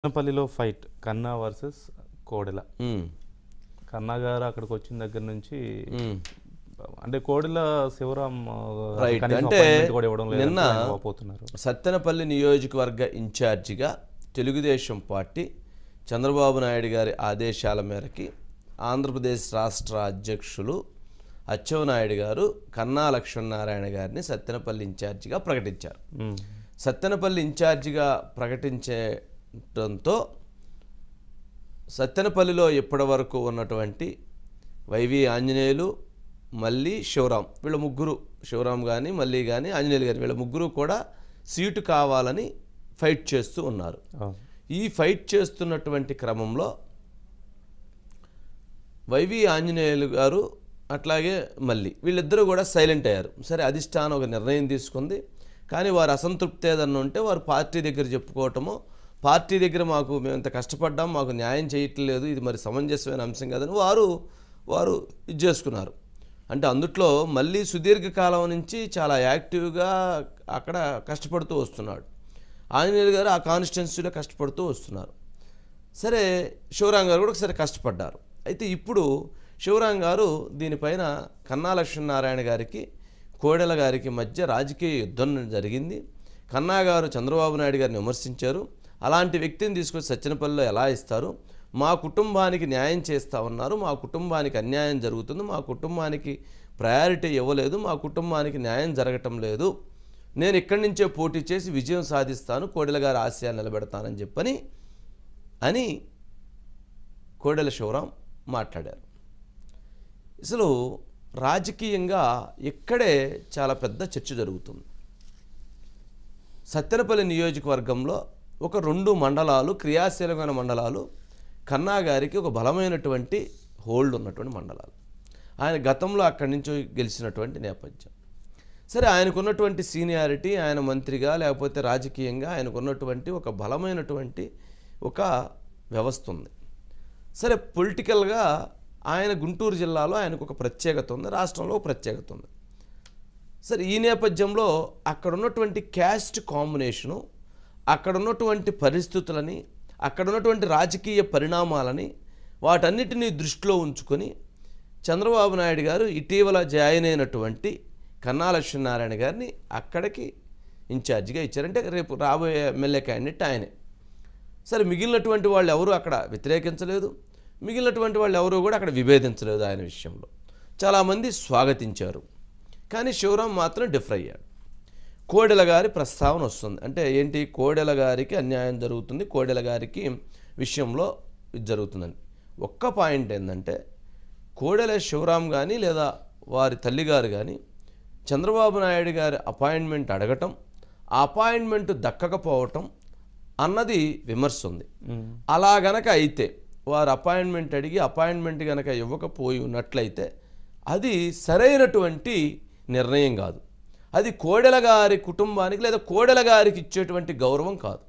మదనపల్లిలో ఫైట్ కన్నా వర్సెస్ కోడెల ఉమ్, కన్నా గారు అక్కడికి వచ్చిన దగ్గర నుంచి ఉమ్. అంటే కోడెల శివరాం ఆ, Right. కనీసం అంటే appointment కూడా ఇవ్వడం లేదంటూ నిన్న ఆయన వాపోతున్నారు సత్తెనపల్లి నియోజకవర్గ ఇన్ఛార్జిగా తెలుగుదేశం పార్టీ చంద్రబాబు నాయుడు గారి ఆదేశాల మేరకి ఆంధ్రప్రదేశ్ రాష్ట్ర అధ్యక్షులు అచ్చెన్నాయుడు గారు కన్నా లక్ష్మీనారాయణ గారిని సత్తెనపల్లి ఇన్ఛార్జిగా ప్రకటించారు ఉమ్, సత్తెనపల్లి ఇన్ఛార్జిగా ప్రకటించడంతో సత్తెనపల్లిలో ఇప్పటి వరకు ఉన్నటువంటి వైవి ఆంజనేయులు మళ్ళీ శివరాం వీళ్ళ ముగ్గురు శివరాం కానీ మళ్ళీ కానీ ఆంజనేయులు గారు వీళ్ళ ముగ్గురు కూడా సీటు కావాలని ఫైట్ చేస్తూ ఉన్నారు అవును. ఈ ఫైట్ చేస్తున్నటువంటి క్రమంలో వైవి ఆంజనేయులు గారు అట్లాగే మళ్ళీ వీళ్ళిద్దరూ కూడా సైలెంట్ అయ్యారు సరే అధిష్టానం ఒక నిర్ణయం తీసుకుంది కానీ వారు అసంతృప్తి ఏదన్నా ఉంటే వారు పార్టీ దగ్గర చెప్పుకోవటము పార్టీ దగ్గర మాకు మేము ఇంత కష్టపడ్డాం మాకు న్యాయం చేయట్లేదు ఇది మరి సమంజసమైన అంశం కదని వారు వారు ఇది చేసుకున్నారు అంటే అందుట్లో మళ్ళీ సుదీర్ఘకాలం నుంచి చాలా యాక్టివ్గా అక్కడ కష్టపడుతూ వస్తున్నాడు ఆంజనేయులు గారు ఆ కాన్స్టిట్యున్సీలో కష్టపడుతూ వస్తున్నారు సరే శివరాం గారు కూడా ఒకసారి కష్టపడ్డారు అయితే ఇప్పుడు శివరాం గారు దీనిపైన కన్నా లక్ష్మీనారాయణ గారికి కోడెల గారికి మధ్య రాజకీయ యుద్ధం జరిగింది కన్నా గారు చంద్రబాబు నాయుడు గారిని విమర్శించారు అలాంటి వ్యక్తిని తీసుకొచ్చి సత్యనపల్లిలో ఎలా ఇస్తారు మా కుటుంబానికి న్యాయం చేస్తా ఉన్నారు మా కుటుంబానికి అన్యాయం జరుగుతుంది మా కుటుంబానికి ప్రయారిటీ ఇవ్వలేదు మా కుటుంబానికి న్యాయం జరగటం లేదు నేను ఇక్కడి నుంచే పోటీ చేసి విజయం సాధిస్తాను కోడెల గారి ఆశయాలు నిలబెడతానని చెప్పని అని కోడెల శివరాం మాట్లాడారు అసలు రాజకీయంగా ఇక్కడే చాలా పెద్ద చర్చ జరుగుతుంది సత్తెనపల్లి నియోజకవర్గంలో ఒక రెండు మండలాలు క్రియాశీలమైన మండలాలు కన్నా గారికి ఒక బలమైనటువంటి హోల్డ్ ఉన్నటువంటి మండలాలు ఆయన గతంలో అక్కడి నుంచి గెలిచినటువంటి నేపథ్యం సరే ఆయనకున్నటువంటి సీనియారిటీ ఆయన మంత్రిగా లేకపోతే రాజకీయంగా ఆయనకున్నటువంటి ఒక బలమైనటువంటి ఒక వ్యవస్థ ఉంది సరే పొలిటికల్గా ఆయన గుంటూరు జిల్లాలో ఆయనకు ఒక ప్రత్యేకత ఉంది రాష్ట్రంలో ఒక ప్రత్యేకత ఉంది సరే ఈ నేపథ్యంలో అక్కడ ఉన్నటువంటి క్యాస్ట్ కాంబినేషను అక్కడ ఉన్నటువంటి పరిస్థితులని అక్కడ ఉన్నటువంటి రాజకీయ పరిణామాలని వాటన్నిటినీ దృష్టిలో ఉంచుకొని చంద్రబాబు నాయుడు గారు ఇటీవల జాయిన్ అయినటువంటి కన్నా లక్ష్మీనారాయణ గారిని అక్కడికి ఇన్ఛార్జిగా ఇచ్చారంటే రేపు రాబోయే ఎమ్మెల్యే క్యాండిడేట్ ఆయనే సరే మిగిలినటువంటి వాళ్ళు ఎవరు అక్కడ వ్యతిరేకించలేదు మిగిలినటువంటి వాళ్ళు ఎవరు కూడా అక్కడ విభేదించలేదు ఆయన విషయంలో చాలామంది స్వాగతించారు కానీ శివరాం మాత్రం డిఫర్ అయ్యాడు కోడెల గారి ప్రస్తావన వస్తుంది అంటే ఏంటి కోడెల గారికి అన్యాయం జరుగుతుంది కోడెల గారికి విషయంలో ఇది జరుగుతుందని ఒక్క పాయింట్ ఏంటంటే కోడెల శివరాం కానీ లేదా వారి తల్లిగారు కానీ చంద్రబాబు నాయుడు గారి అపాయింట్మెంట్ అడగటం ఆ అపాయింట్మెంట్ దక్కకపోవటం అన్నది విమర్శ ఉంది ఉమ్, అలా గనక అయితే వారు అపాయింట్మెంట్ అడిగి అపాయింట్మెంట్ గనక ఇవ్వకపోయి ఉన్నట్లయితే అది సరైనటువంటి నిర్ణయం కాదు అది కోడెల గారి కుటుంబానికి లేదా కోడెల గారికి ఇచ్చేటువంటి గౌరవం కాదు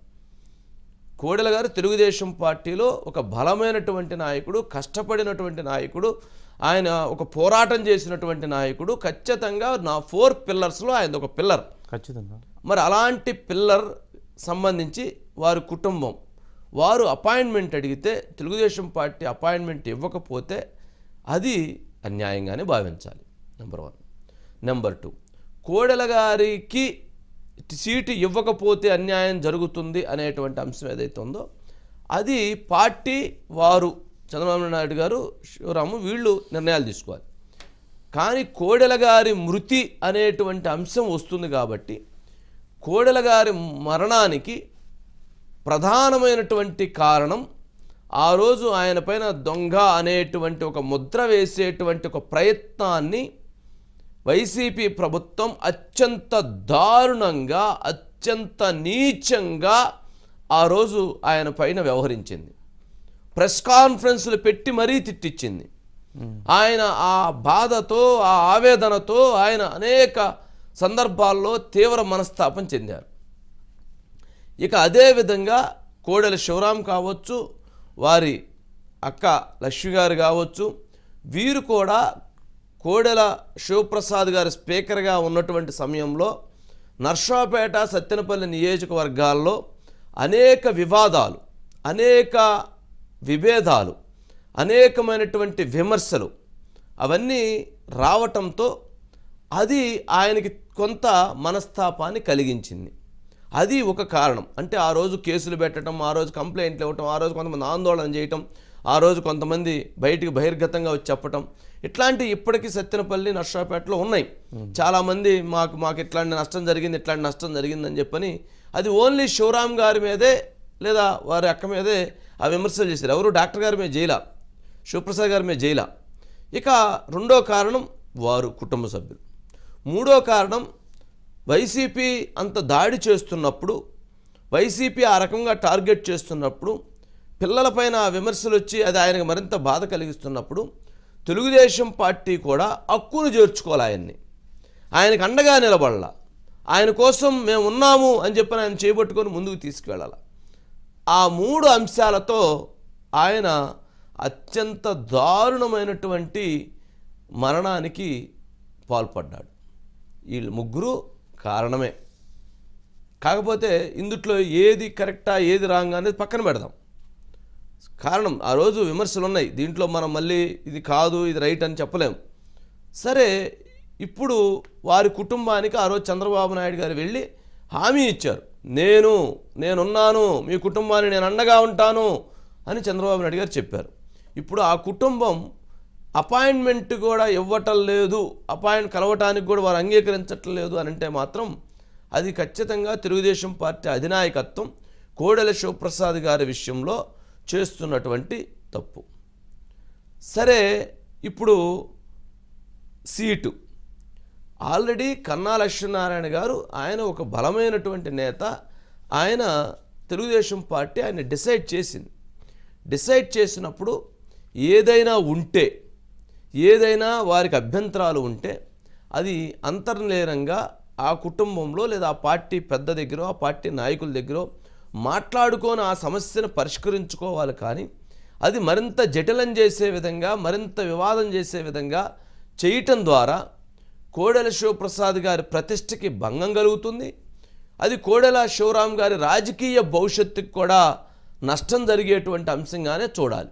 కోడెల గారు తెలుగుదేశం పార్టీలో ఒక బలమైనటువంటి నాయకుడు కష్టపడినటువంటి నాయకుడు ఆయన ఒక పోరాటం చేసినటువంటి నాయకుడు ఖచ్చితంగా నా ఫోర్ పిల్లర్స్లో ఆయన ఒక పిల్లర్ ఖచ్చితంగా మరి అలాంటి పిల్లర్ సంబంధించి వారి కుటుంబం వారు అపాయింట్మెంట్ అడిగితే తెలుగుదేశం పార్టీ అపాయింట్మెంట్ ఇవ్వకపోతే అది అన్యాయంగానే భావించాలి number one number two Kodela గారికి సీటు ఇవ్వకపోతే అన్యాయం జరుగుతుంది అనేటువంటి అంశం ఏదైతే ఉందో అది పార్టీ వారు చంద్రబాబు నాయుడు గారు శివరాము వీళ్ళు నిర్ణయాలు తీసుకోవాలి కానీ కోడెల గారి మృతి అనేటువంటి అంశం వస్తుంది కాబట్టి కోడెల గారి మరణానికి ప్రధానమైనటువంటి కారణం ఆ రోజు ఆయన పైన దొంగ అనేటువంటి ఒక ముద్ర వేసేటువంటి ఒక ప్రయత్నాన్ని వైసీపీ ప్రభుత్వం అత్యంత దారుణంగా అత్యంత నీచంగా ఆ రోజు ఆయన పైన వ్యవహరించింది ప్రెస్ కాన్ఫరెన్స్లు పెట్టి మరీ తిట్టించింది ఆయన ఆ బాధతో ఆ ఆవేదనతో ఆయన అనేక సందర్భాల్లో తీవ్ర మనస్తాపం చెందారు ఇక అదే విధంగా కోడెల శివరాం కావచ్చు వారి అక్క లక్ష్మి గారు కావచ్చు వీరు కూడా కోడెల శివప్రసాద్ గారు స్పీకర్గా ఉన్నటువంటి సమయంలో నర్సాపేట సత్తెనపల్లి నియోజకవర్గాల్లో అనేక వివాదాలు అనేక విభేదాలు అనేకమైనటువంటి విమర్శలు అవన్నీ రావటంతో అది ఆయనకి కొంత మనస్తాపాన్ని కలిగించింది అది ఒక కారణం అంటే ఆ రోజు కేసులు పెట్టడం ఆ రోజు కంప్లైంట్లు ఇవ్వటం ఆ రోజు కొంతమంది ఆందోళన చేయటం ఆ రోజు కొంతమంది బయటికి బహిర్గతంగా వచ్చి చెప్పటం ఇట్లాంటి ఇప్పటికీ సత్యనపల్లి నర్సాపేటలో ఉన్నాయి చాలామంది మాకు మాకు ఇట్లాంటి నష్టం జరిగింది ఇట్లాంటి నష్టం జరిగిందని చెప్పని అది ఓన్లీ శివరామ్ గారి మీదే లేదా వారి అక్క మీదే ఆ విమర్శలు చేశారు ఎవరు డాక్టర్ గారి మీద జైలా శివప్రసాద్ గారి మీద జైలా ఇక రెండో కారణం వారు కుటుంబ సభ్యులు మూడో కారణం వైసీపీ అంత దాడి చేస్తున్నప్పుడు వైసీపీ ఆ రకంగా టార్గెట్ చేస్తున్నప్పుడు పిల్లలపైన ఆ విమర్శలు వచ్చి అది ఆయనకు మరింత బాధ కలిగిస్తున్నప్పుడు తెలుగుదేశం పార్టీ కూడా హక్కును చేర్చుకోవాలి ఆయన్ని ఆయనకు అండగా నిలబడాల ఆయన కోసం మేము ఉన్నాము అని చెప్పి ఆయన చేపట్టుకొని ముందుకు తీసుకువెళ్ళాలి ఆ మూడు అంశాలతో ఆయన అత్యంత దారుణమైనటువంటి మరణానికి పాల్పడ్డాడు వీళ్ళు ముగ్గురు కారణమే కాకపోతే ఇందుట్లో ఏది కరెక్టా ఏది రాంగ్ అనేది పక్కన పెడదాం కారణం ఆ రోజు విమర్శలు ఉన్నాయి దీంట్లో మనం మళ్ళీ ఇది కాదు ఇది రైట్ అని చెప్పలేం సరే ఇప్పుడు వారి కుటుంబానికి ఆ రోజు చంద్రబాబు నాయుడు గారు వెళ్ళి హామీ ఇచ్చారు నేను నేనున్నాను మీ కుటుంబాన్ని నేను అండగా ఉంటాను అని చంద్రబాబు నాయుడు గారు చెప్పారు ఇప్పుడు ఆ కుటుంబం అపాయింట్మెంట్ కూడా ఇవ్వటం లేదు అపాయింట్ కలవటానికి కూడా వారు అంగీకరించటం లేదు అని అంటే మాత్రం అది ఖచ్చితంగా తెలుగుదేశం పార్టీ అధినాయకత్వం కోడెల శివప్రసాద్ గారి విషయంలో చేస్తున్నటువంటి తప్పు సరే ఇప్పుడు సీటు ఆల్రెడీ కన్నా లక్ష్మీనారాయణ గారు ఆయన ఒక బలమైనటువంటి నేత ఆయన తెలుగుదేశం పార్టీ ఆయన డిసైడ్ చేసింది డిసైడ్ చేసినప్పుడు ఏదైనా ఉంటే ఏదైనా వారికి అభ్యంతరాలు ఉంటే అది అంతర్లీనంగా ఆ కుటుంబంలో లేదా ఆ పార్టీ పెద్ద దగ్గర ఆ పార్టీ నాయకుల దగ్గర మాట్లాడుకొని ఆ సమస్యను పరిష్కరించుకోవాలి కానీ అది మరింత జటిలం చేసే విధంగా మరింత వివాదం చేసే విధంగా చేయటం ద్వారా కోడెల శివప్రసాద్ గారి ప్రతిష్టకి భంగం కలుగుతుంది అది కోడెల శివరాం గారి రాజకీయ భవిష్యత్తుకి కూడా నష్టం జరిగేటువంటి అంశంగానే చూడాలి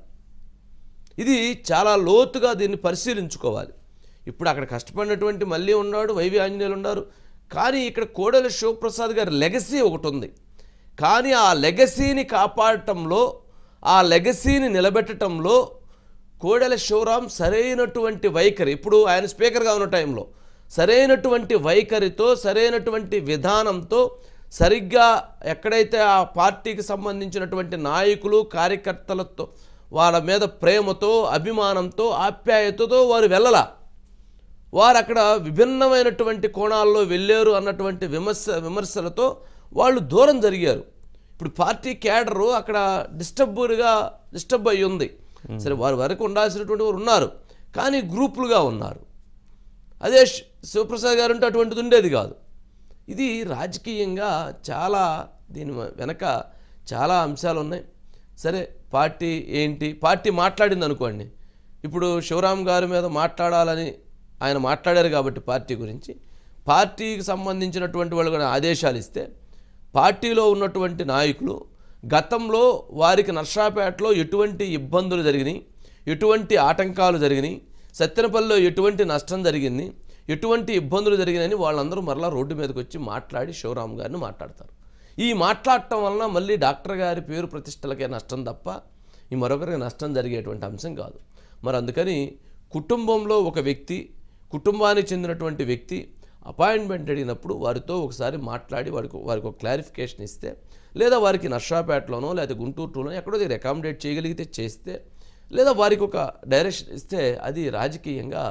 ఇది చాలా లోతుగా దీన్ని పరిశీలించుకోవాలి ఇప్పుడు అక్కడ కష్టపడినటువంటి మళ్ళీ ఉన్నాడు వైవి ఆంజనేయులు ఉన్నారు కానీ ఇక్కడ కోడెల శివప్రసాద్ గారి లెగసీ ఒకటి ఉంది కానీ ఆ లెగసీని కాపాడటంలో ఆ లెగసీని నిలబెట్టడంలో కోడెల శివరాం సరైనటువంటి వైఖరి ఇప్పుడు ఆయన స్పీకర్గా ఉన్న టైంలో సరైనటువంటి వైఖరితో సరైనటువంటి విధానంతో సరిగ్గా ఎక్కడైతే ఆ పార్టీకి సంబంధించినటువంటి నాయకులు కార్యకర్తలతో వాళ్ళ మీద ప్రేమతో అభిమానంతో ఆప్యాయతతో వారు వెళ్ళలా వారు అక్కడ విభిన్నమైనటువంటి కోణాల్లో వెళ్ళారు అన్నటువంటి విమర్శ విమర్శలతో వాళ్ళు దూరం జరిగారు ఇప్పుడు పార్టీ క్యాడరు అక్కడ డిస్టర్బ్గా డిస్టర్బ్ అయ్యి ఉంది సరే వారి వరకు ఉండాల్సినటువంటి వారు ఉన్నారు కానీ గ్రూపులుగా ఉన్నారు అదే శి- శివప్రసాద్ గారు అంటే అటువంటిది ఉండేది కాదు ఇది రాజకీయంగా చాలా దీని వెనక చాలా అంశాలు ఉన్నాయి సరే పార్టీ ఏంటి పార్టీ మాట్లాడింది అనుకోండి ఇప్పుడు శివరామ్ గారి మీద మాట్లాడాలని ఆయన మాట్లాడారు కాబట్టి పార్టీ గురించి పార్టీకి సంబంధించినటువంటి వాళ్ళు కూడా ఆదేశాలు ఇస్తే పార్టీలో ఉన్నటువంటి నాయకులు గతంలో వారికి నర్సాపేటలో ఎటువంటి ఇబ్బందులు జరిగినాయి ఎటువంటి ఆటంకాలు జరిగినాయి సత్తెనపల్లిలో ఎటువంటి నష్టం జరిగింది ఎటువంటి ఇబ్బందులు జరిగినాయని వాళ్ళందరూ మరలా రోడ్డు మీదకి వచ్చి మాట్లాడి శివరామ్ గారిని మాట్లాడతారు ఈ మాట్లాడటం వలన మళ్ళీ డాక్టర్ గారి పేరు ప్రతిష్టలకే నష్టం తప్ప ఈ మరొకరికి నష్టం జరిగేటువంటి అంశం కాదు మరి అందుకని కుటుంబంలో ఒక వ్యక్తి కుటుంబానికి చెందినటువంటి వ్యక్తి అపాయింట్మెంట్ అడిగినప్పుడు వారితో ఒకసారి మాట్లాడి వారికి వారికి ఒక క్లారిఫికేషన్ ఇస్తే లేదా వారికి నర్సాపేటలోనో లేదా గుంటూరు టూలోనో ఎక్కడో దగ్గర అకామిడేట్ చేయగలిగితే చేస్తే లేదా వారికి ఒక డైరెక్షన్ ఇస్తే అది రాజకీయంగా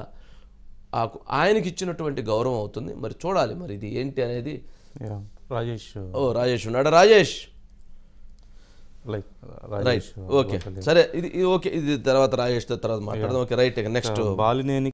ఆ కు- ఆయనకి ఇచ్చినటువంటి గౌరవం అవుతుంది మరి చూడాలి మరి ఇది ఏంటి అనేది యా, రాజేష్ ఓ రాజేష్ ఉన్నాడు Rajesh like right Rajesh okay సరే ఇది ఇది ఓకే ఇది తర్వాత రాజేష్తో తర్వాత మాట్లాడదాం ఓకే రైట్ నెక్స్ట్ బాలినేని